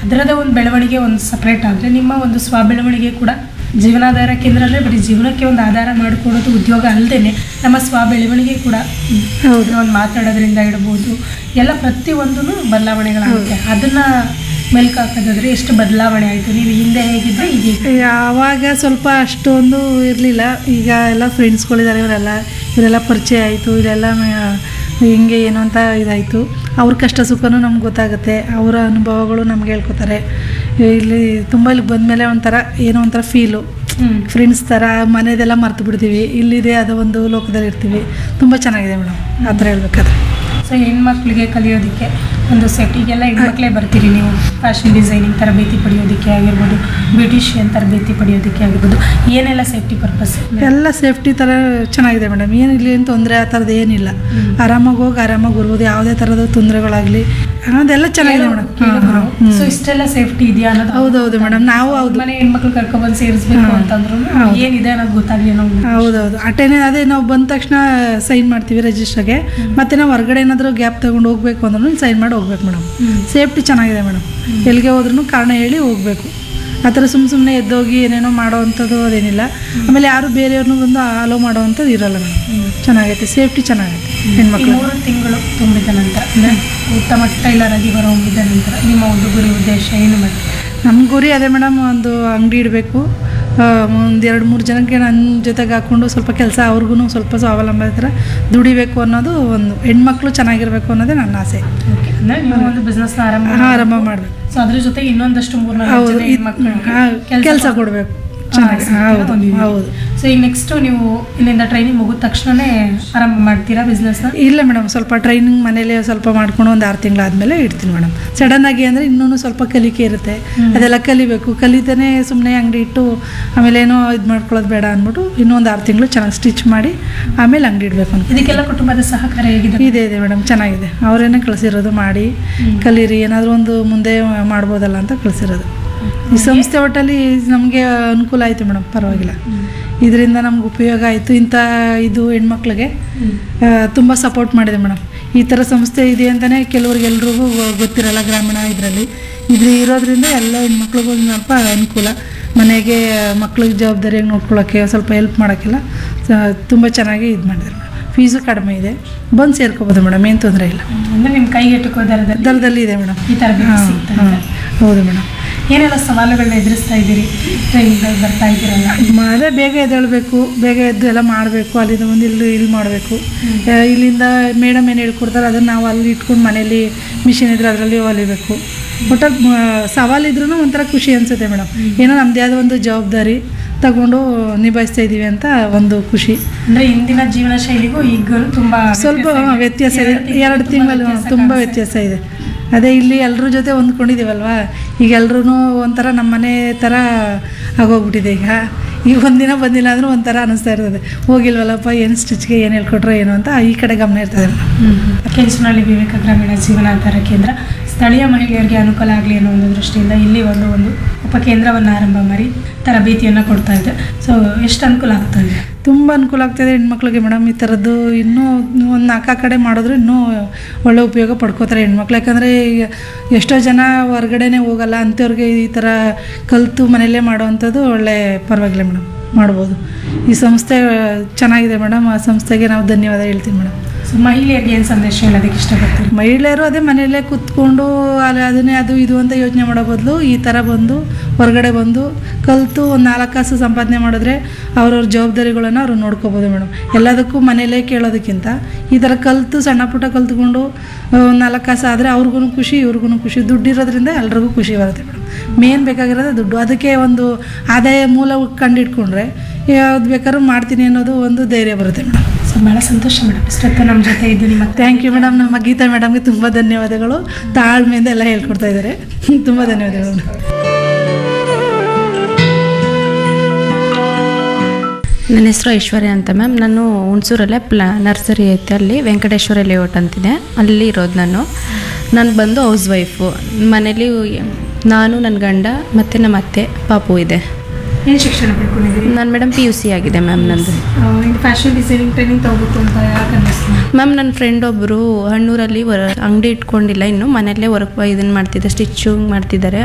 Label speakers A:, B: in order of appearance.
A: ಅದರದೇ ಒಂದು ಬೆಳವಣಿಗೆ ಒಂದು ಸಪ್ರೇಟ್ ಆದರೆ ನಿಮ್ಮ ಒಂದು ಸ್ವಾಬೆಳವಣಿಗೆ ಕೂಡ ಜೀವನಾಧಾರ ಕೇಂದ್ರ ಅಂದರೆ ಬರೀ ಜೀವನಕ್ಕೆ ಒಂದು ಆಧಾರ ಮಾಡಿಕೊಡೋದು ಉದ್ಯೋಗ ಅಲ್ಲದೆ ನಮ್ಮ ಸ್ವಾಬೆಳವಣಿಗೆ ಕೂಡ
B: ಹೌದು
A: ಒಂದು ಮಾತಾಡೋದ್ರಿಂದ ಇಡ್ಬೋದು ಎಲ್ಲ ಪ್ರತಿಯೊಂದೂ ಬದಲಾವಣೆಗಳಾಗುತ್ತೆ ಅದನ್ನ ಮೆಲ್ಕು ಹಾಕೋದಾದ್ರೆ ಎಷ್ಟು ಬದಲಾವಣೆ ಆಯಿತು ನೀವು ಹಿಂದೆ ಹೇಗಿದ್ರೆ ಈಗ
B: ಆವಾಗ ಸ್ವಲ್ಪ ಅಷ್ಟೊಂದು ಇರಲಿಲ್ಲ ಈಗ ಎಲ್ಲ ಫ್ರೆಂಡ್ಸ್ಗಳಿದ್ದಾರೆ ಇವರೆಲ್ಲ ಇವರೆಲ್ಲ ಪರಿಚಯ ಆಯಿತು ಇದೆಲ್ಲ ಮ- ಹಿಂಗೆ ಏನು ಅಂತ ಇದಾಯಿತು ಅವ್ರ ಕಷ್ಟ ಸುಖನೂ ನಮ್ಗೆ ಗೊತ್ತಾಗುತ್ತೆ ಅವರ ಅನುಭವಗಳು ನಮ್ಗೆ ಹೇಳ್ಕೊತಾರೆ ಇಲ್ಲಿ ತುಂಬ ಇಲ್ಲಿ ಬಂದಮೇಲೆ ಒಂಥರ ಏನೋ ಒಂಥರ ಫೀಲು
A: ಹ್ಞೂ
B: ಫ್ರೆಂಡ್ಸ್ ಥರ ಮನೆದೆಲ್ಲ ಮರ್ತು ಬಿಡ್ತೀವಿ ಇಲ್ಲಿದೆ ಅದು ಒಂದು ಲೋಕದಲ್ಲಿ ಇರ್ತೀವಿ ತುಂಬ ಚೆನ್ನಾಗಿದೆ ಮೇಡಮ್ ಆ ಥರ ಹೇಳ್ಬೇಕಾದ್ರೆ
A: ಸೊ ಹೆಣ್ಮಕ್ಳಿಗೆ ಕಲಿಯೋದಕ್ಕೆ ಒಂದು ಸೆಟ್ ಈಗೆಲ್ಲ ಹೆಣ್ಮಕ್ಳೇ ಬರ್ತೀರಿ ನೀವು ಫ್ಯಾಷನ್ ಡಿಸೈನಿಂಗ್ ತರಬೇತಿ ಪಡೆಯೋದಕ್ಕೆ ಆಗಿರ್ಬೋದು ಬ್ಯೂಟಿಷಿಯನ್ ತರಬೇತಿ ಪಡೆಯೋದಕ್ಕೆ ಆಗಿರ್ಬೋದು ಏನೆಲ್ಲ ಸೇಫ್ಟಿ ಪರ್ಪಸ್
B: ಎಲ್ಲ ಸೇಫ್ಟಿ ಥರ ಚೆನ್ನಾಗಿದೆ ಮೇಡಮ್ ಏನು ಇಲ್ಲಿ ಏನು ತೊಂದರೆ ಆ ಥರದ್ದು ಏನಿಲ್ಲ ಆರಾಮಾಗಿ ಹೋಗಿ ಆರಾಮಾಗಿ ಬರ್ಬೋದು ಯಾವುದೇ ಥರದ ತೊಂದರೆಗಳಾಗಲಿ ಅದೆಲ್ಲ ಚೆನ್ನಾಗಿದೆ ಮೇಡಮ್
A: ಸೊ ಇಷ್ಟೆಲ್ಲ ಸೇಫ್ಟಿ ಇದೆಯಾ ಅನ್ನೋದು
B: ಹೌದೌದು ಮೇಡಮ್ ನಾವು ಹೌದು
A: ಮನೆ ಹೆಣ್ಮಕ್ಳು ಕರ್ಕೊಬಂದು ಸೇರಿಸ್ಬೇಕು ಅಂತಂದ್ರು ಏನಿದೆ ಅನ್ನೋದು ಗೊತ್ತಾಗ್ಲಿ ಅನ್ನೋ ಒಂದು
B: ಹೌದೌದು ಅಟೆಂಡ್ ಅದೇ ನಾವು ಬಂದ ತಕ್ಷಣ ಸೈನ್ ಮಾಡ್ತೀವಿ ರಿಜಿಸ್ಟರ್ಗೆ ಮತ್ತೆ ನಾವು ಹೊರಗಡೆ ಏನಾದರೂ ಗ್ಯಾಪ್ ತಗೊಂಡು ಹೋಗ್ಬೇಕು ಅಂದ್ರೂ ಸೈನ್ ಮಾಡಿ ಹೋಗ್ಬೇಕು ಮೇಡಮ್ ಸೇಫ್ಟಿ ಚೆನ್ನಾಗಿದೆ ಮೇಡಮ್ ಎಲ್ಲಿಗೆ ಹೋದ್ರೂ ಕಾರಣ ಹೇಳಿ ಹೋಗಬೇಕು ಆ ಥರ ಸುಮ್ಮ ಸುಮ್ಮನೆ ಎದ್ದೋಗಿ ಏನೇನೋ ಮಾಡೋ ಅಂಥದ್ದು ಅದೇನಿಲ್ಲ ಆಮೇಲೆ ಯಾರು ಬೇರೆಯವ್ರನ್ನೂ ಬಂದು ಅಲೋ ಮಾಡೋ ಅಂಥದ್ದು ಇರಲ್ಲ ಮೇಡಮ್ ಚೆನ್ನಾಗೈತೆ ಸೇಫ್ಟಿ ಚೆನ್ನಾಗೈತೆ
A: ಈ
B: ಹೆಣ್ಮಕ್ಳು
A: ಮೂರು ತಿಂಗಳು ತುಂಬಿದ ನಂತರ ಅಂದರೆ ಉತ್ತಮ ಟೈಲರ್ ಆಗಿ ಹೊರಹೊಮ್ಮಿದ ನಂತರ ನಿಮ್ಮ ಒಂದು ಗುರಿ ಉದ್ದೇಶ ಏನು ಮಾಡಿ
B: ನಮ್ಮ ಗುರಿ ಅದೇ ಮೇಡಮ್ ಒಂದು ಅಂಗಡಿ ಇಡಬೇಕು ಒಂದು ಎರಡು ಮೂರು ಜನಕ್ಕೆ ನನ್ನ ಜೊತೆಗೆ ಹಾಕ್ಕೊಂಡು ಸ್ವಲ್ಪ ಕೆಲಸ ಅವ್ರಿಗೂ ಸ್ವಲ್ಪ ಸ್ವಾವಲಂಬಿ ಥರ ದುಡಿಬೇಕು ಅನ್ನೋದು ಒಂದು ಹೆಣ್ಮಕ್ಳು ಚೆನ್ನಾಗಿರ್ಬೇಕು ಅನ್ನೋದೇ ನನ್ನ ಆಸೆ
A: ಓಕೆ ಅಂದರೆ ನೀವು ಒಂದು ಬಿಸ್ನೆಸ್ನ ಆರಂಭ
B: ಆರಂಭ ಮಾಡಬೇಕು
A: ಸೊ ಅದ್ರ ಜೊತೆಗೆ ಇನ್ನೊಂದಷ್ಟು ಮೂರ್ನಾಲ್ಕು
B: ಹೌದು
A: ಜನ ಹೆಣ್ಮಕ್ಳಿಗೆ
B: ಕೆಲಸ ಕೊಡಬೇಕು ಚೆನ್ನಾಗಿ ಹೌದು ಹೌದು
A: ಸೊ ಈಗ ನೆಕ್ಸ್ಟ್ ನೀವು ಇಲ್ಲಿಂದ ಟ್ರೈನಿಂಗ್ ಮುಗಿದ ತಕ್ಷಣನೇ ಆರಂಭ ಮಾಡ್ತೀರಾ ಬಿಸ್ನೆಸ್ನ
B: ಇಲ್ಲ ಮೇಡಮ್ ಸ್ವಲ್ಪ ಟ್ರೈನಿಂಗ್ ಮನೇಲಿ ಸ್ವಲ್ಪ ಮಾಡ್ಕೊಂಡು ಒಂದು ಆರು ತಿಂಗಳಾದಮೇಲೆ ಇಡ್ತೀನಿ ಮೇಡಮ್ ಸಡನ್ ಆಗಿ ಅಂದರೆ ಇನ್ನೂ ಸ್ವಲ್ಪ ಕಲಿಕೆ ಇರುತ್ತೆ ಅದೆಲ್ಲ ಕಲಿಬೇಕು ಕಲಿತಾನೆ ಸುಮ್ಮನೆ ಅಂಗಡಿ ಇಟ್ಟು ಆಮೇಲೆ ಏನೋ ಇದು ಮಾಡ್ಕೊಳ್ಳೋದು ಬೇಡ ಅಂದ್ಬಿಟ್ಟು ಇನ್ನೊಂದು ಆರು ತಿಂಗಳು ಚೆನ್ನಾಗಿ ಸ್ಟಿಚ್ ಮಾಡಿ ಆಮೇಲೆ ಅಂಗಡಿ ಇಡಬೇಕು ಅಂತ
A: ಇದಕ್ಕೆಲ್ಲ ಕುಟುಂಬದ ಸಹಕಾರ ಹೇಗಿದೆ
B: ಇದೆ ಇದೆ ಮೇಡಮ್ ಚೆನ್ನಾಗಿದೆ ಅವರೇನೆ ಕಳಿಸಿರೋದು ಮಾಡಿ ಕಲೀರಿ ಏನಾದರೂ ಒಂದು ಮುಂದೆ ಮಾಡ್ಬೋದಲ್ಲ ಅಂತ ಕಳಿಸಿರೋದು ಈ ಸಂಸ್ಥೆ ಒಟ್ಟಲ್ಲಿ ನಮಗೆ ಅನುಕೂಲ ಆಯಿತು ಮೇಡಮ್ ಪರವಾಗಿಲ್ಲ ಇದರಿಂದ ನಮ್ಗೆ ಉಪಯೋಗ ಆಯಿತು ಇಂಥ ಇದು ಹೆಣ್ಮಕ್ಳಿಗೆ ತುಂಬ ಸಪೋರ್ಟ್ ಮಾಡಿದೆ ಮೇಡಮ್ ಈ ಥರ ಸಂಸ್ಥೆ ಇದೆ ಅಂತಲೇ ಕೆಲವ್ರಿಗೆ ಎಲ್ರಿಗೂ ಗೊತ್ತಿರಲ್ಲ ಗ್ರಾಮೀಣ ಇದರಲ್ಲಿ ಇದು ಇರೋದ್ರಿಂದ ಎಲ್ಲ ಹೆಣ್ಮಕ್ಳಿಗೂ ಒಂದು ಸ್ವಲ್ಪ ಅನುಕೂಲ ಮನೆಗೆ ಮಕ್ಳಿಗೆ ಜವಾಬ್ದಾರಿಯಾಗಿ ನೋಡ್ಕೊಳ್ಳೋಕ್ಕೆ ಸ್ವಲ್ಪ ಹೆಲ್ಪ್ ಮಾಡೋಕ್ಕೆಲ್ಲ ತುಂಬ ಚೆನ್ನಾಗಿ ಇದು ಮಾಡಿದ್ರು ಮೇಡಮ್ ಫೀಸು ಕಡಿಮೆ ಇದೆ ಬಂದು ಸೇರ್ಕೋಬೋದು ಮೇಡಮ್ ಏನು ತೊಂದರೆ ಇಲ್ಲ
A: ಅಂದರೆ ನಿಮ್ಮ ಕೈಗೆಟುಕುವ ದರದಲ್ಲಿ
B: ದರದಲ್ಲಿ ಇದೆ ಮೇಡಮ್
A: ಈ ತರಬೇತಿ
B: ಹಾಂ
A: ಸಿಗ್ತಾ
B: ಹಾಂ
A: ಇದೆ
B: ಹೌದು ಮೇಡಮ್
A: ಏನೆಲ್ಲ ಸವಾಲುಗಳನ್ನ ಎದುರಿಸ್ತಾ ಇದ್ದೀರಿ ಟ್ರೈನಿಂಗ್ ಬರ್ತಾ ಇದ್ದೀರಲ್ಲ
B: ಅದೇ ಬೇಗ ಎದ್ದೇಳಬೇಕು ಬೇಗ ಎದ್ದು ಎಲ್ಲ ಮಾಡಬೇಕು ಅಲ್ಲಿಂದ ಒಂದು ಇಲ್ಲಿ ಇಲ್ಲಿ ಮಾಡಬೇಕು ಇಲ್ಲಿಂದ ಮೇಡಮ್ ಏನು ಹೇಳ್ಕೊಡ್ತಾರೆ ಅದನ್ನು ನಾವು ಅಲ್ಲಿ ಇಟ್ಕೊಂಡು ಮನೇಲಿ ಮಿಷಿನ್ ಇದ್ರೆ ಅದರಲ್ಲಿ ಹೊಲಿಬೇಕು ಒಟ್ಟಲ್ಲಿ ಸವಾಲಿದ್ರೂ ಒಂಥರ ಖುಷಿ ಅನಿಸುತ್ತೆ ಮೇಡಮ್ ಏನೋ ನಮ್ಮದೇ ಆದ ಒಂದು ಜವಾಬ್ದಾರಿ ತಗೊಂಡು ನಿಭಾಯಿಸ್ತಾ ಇದ್ದೀವಿ ಅಂತ ಒಂದು ಖುಷಿ
A: ಅಂದ್ರೆ ಹಿಂದಿನ ಜೀವನ ಶೈಲಿಗೂ ಈಗ ತುಂಬಾ
B: ಸ್ವಲ್ಪ
A: ವ್ಯತ್ಯಾಸ ಇದೆ.
B: ವ್ಯತ್ಯಾಸ ಇದೆ
A: ಎರಡು
B: ಎರಡು ತಿಂಗಳು
A: ವ್ಯತ್ಯಾಸ
B: ತುಂಬ
A: ಕಾಣಿಸ್ತಾ
B: ವ್ಯತ್ಯಾಸ ಇದೆ ಅದೇ ಇಲ್ಲಿ ಎಲ್ಲರ ಜೊತೆ ಹೊಂದ್ಕೊಂಡಿದ್ದೀವಲ್ವಾ ಈಗ ಎಲ್ರೂ ಒಂಥರ ನಮ್ಮ ಮನೆ ಥರ ಆಗೋಗ್ಬಿಟ್ಟಿದೆ ಈಗ ಈಗ ಒಂದಿನ ಬಂದಿಲ್ಲ ಅಂದರೂ ಒಂಥರ ಅನ್ನಿಸ್ತಾ ಇರ್ತದೆ ಹೋಗಿಲ್ವಲ್ಲಪ್ಪ ಏನು ಸ್ಟಿಚ್ಗೆ ಏನು ಹೇಳ್ಕೊಟ್ರೋ ಏನು ಅಂತ ಈ ಕಡೆ ಗಮನ ಇರ್ತದೆ
A: ಹ್ಮ್ ಹ್ಮ್. ಕೆಂಚನಹಳ್ಳಿ ವಿವೇಕ ಗ್ರಾಮೀಣ ಜೀವನಾಧಾರ ಕೇಂದ್ರ ಸ್ಥಳೀಯ ಮಹಿಳೆಯರಿಗೆ ಅನುಕೂಲ ಆಗಲಿ ಅನ್ನೋ ಒಂದು ದೃಷ್ಟಿಯಿಂದ ಇಲ್ಲಿ ಒಂದು ಒಂದು ಉಪಕೇಂದ್ರವನ್ನು ಆರಂಭ ಮಾಡಿ ತರಬೇತಿಯನ್ನು ಕೊಡ್ತಾ ಇದೆ ಸೊ ಎಷ್ಟು ಅನುಕೂಲ ಆಗ್ತಾ ಇದೆ
B: ತುಂಬ ಅನುಕೂಲ ಆಗ್ತಾಯಿದೆ ಹೆಣ್ಮಕ್ಳಿಗೆ ಮೇಡಮ್ ಈ ಥರದ್ದು ಇನ್ನೂ ಒಂದು ನಾಲ್ಕು ಕಡೆ ಮಾಡಿದ್ರೆ ಇನ್ನೂ ಒಳ್ಳೆ ಉಪಯೋಗ ಪಡ್ಕೋತಾರೆ ಹೆಣ್ಮಕ್ಳು ಯಾಕಂದರೆ ಈಗ ಎಷ್ಟೋ ಜನ ಹೊರ್ಗಡೆನೇ ಹೋಗಲ್ಲ ಅಂಥವ್ರಿಗೆ ಈ ಥರ ಕಲಿತು ಮನೆಯಲ್ಲೇ ಮಾಡೋವಂಥದ್ದು ಒಳ್ಳೆ ಪರವಾಗಿಲ್ಲ ಮೇಡಮ್ ಮಾಡ್ಬೋದು ಈ ಸಂಸ್ಥೆ ಚೆನ್ನಾಗಿದೆ ಮೇಡಮ್ ಆ ಸಂಸ್ಥೆಗೆ ನಾವು ಧನ್ಯವಾದ ಹೇಳ್ತೀವಿ ಮೇಡಮ್
A: ಸೊ ಮಹಿಳೆಯರಿಗೆ ಏನು ಸಂದೇಶ ಹೇಳೋದಕ್ಕೆ ಇಷ್ಟಪಡ್ತೀರಿ
B: ಮಹಿಳೆಯರು ಅದೇ ಮನೆಯಲ್ಲೇ ಕೂತ್ಕೊಂಡು ಅಲ್ಲಿ ಅದನ್ನೇ ಅದು ಇದು ಅಂತ ಯೋಚನೆ ಮಾಡೋ ಬದಲು ಈ ಥರ ಬಂದು ಹೊರಗಡೆ ಬಂದು ಕಲಿತು ಒಂದು ನಾಲ್ಕು ಕಾಸು ಸಂಪಾದನೆ ಮಾಡಿದ್ರೆ ಅವ್ರವ್ರ ಜವಾಬ್ದಾರಿಗಳನ್ನು ಅವ್ರು ನೋಡ್ಕೋಬೋದು ಮೇಡಮ್ ಎಲ್ಲದಕ್ಕೂ ಮನೆಯಲ್ಲೇ ಕೇಳೋದಕ್ಕಿಂತ ಈ ಥರ ಕಲಿತು ಸಣ್ಣ ಪುಟ್ಟ ಕಲ್ತ್ಕೊಂಡು ಒಂದು ನಾಲ್ಕು ಕಾಸು ಆದರೆ ಅವ್ರಿಗೂ ಖುಷಿ ಇವ್ರಿಗೂ ಖುಷಿ ದುಡ್ಡು ಇರೋದ್ರಿಂದ ಎಲ್ರಿಗೂ ಖುಷಿ ಬರುತ್ತೆ ಮೇಡಮ್ ಮೇನ್ ಬೇಕಾಗಿರೋದೇ ದುಡ್ಡು ಅದಕ್ಕೆ ಒಂದು ಆದಾಯ ಮೂಲ ಕಂಡಿಡ್ಕೊಂಡ್ರೆ ಯಾವ್ದು ಬೇಕಾದ್ರೂ ಮಾಡ್ತೀನಿ ಅನ್ನೋದು ಒಂದು ಧೈರ್ಯ ಬರುತ್ತೆ ಮೇಡಮ್
A: ಸೊ ಭಾಳ ಸಂತೋಷ ಮೇಡಮ್ ಇಷ್ಟೊತ್ತು ನಮ್ಮ ಜೊತೆ ಇದ್ದು ನಿಮ್ಮ
B: ಥ್ಯಾಂಕ್ ಯು ಮೇಡಮ್ ನಮ್ಮ ಗೀತಾ ಮೇಡಮ್ಗೆ ತುಂಬ ಧನ್ಯವಾದಗಳು ತಾಳ್ಮೆಯಿಂದ ಎಲ್ಲ ಹೇಳ್ಕೊಡ್ತಾ ಇದ್ದಾರೆ ತುಂಬ ಧನ್ಯವಾದಗಳು ಮೇಡಮ್
C: ನನ್ನ ಹೆಸರು ಐಶ್ವರ್ಯ ಅಂತ ಮ್ಯಾಮ್ ನಾನು ಹುಣಸೂರಲ್ಲೇ ಪ್ಲಾ ನರ್ಸರಿ ಐತೆ ಅಲ್ಲಿ ವೆಂಕಟೇಶ್ವರ ಲೇಔಟ್ ಅಂತಿದೆ ಅಲ್ಲಿ ಇರೋದು ನಾನು ನಾನು ಬಂದು ಹೌಸ್ ವೈಫು ಮನೇಲಿ ನಾನು ನನ್ನ ಗಂಡ ಮತ್ತು ನಮ್ಮ ಅತ್ತೆ ಪಾಪು ಇದೆ
A: ಏನು ಶಿಕ್ಷಣ ಪಡ್ಕೊಂಡಿದ್ದೀರಿ
C: ನಾನು ಮೇಡಮ್ ಪಿ ಯು ಸಿ ಆಗಿದೆ ಮ್ಯಾಮ್ ನಂದು
A: ಇದು ಫ್ಯಾಷನ್ ಡಿಸೈನಿಂಗ್ ಟ್ರೈನಿಂಗ್ ತಗೋಬೇಕು ಅಂತ ಯಾಕೆ ಅನ್ನಿಸ್ತು
C: ಮ್ಯಾಮ್ ನನ್ನ ಫ್ರೆಂಡ್ ಒಬ್ಬರು ಹಣ್ಣೂರಲ್ಲಿ ವರ ಅಂಗಡಿ ಇಟ್ಕೊಂಡಿಲ್ಲ ಇನ್ನು ಮನೆಯಲ್ಲೇ ವರ್ಕ್ ಇದನ್ನು ಮಾಡ್ತಿದ್ದೆ ಸ್ಟಿಚಿಂಗ್ ಮಾಡ್ತಿದ್ದಾರೆ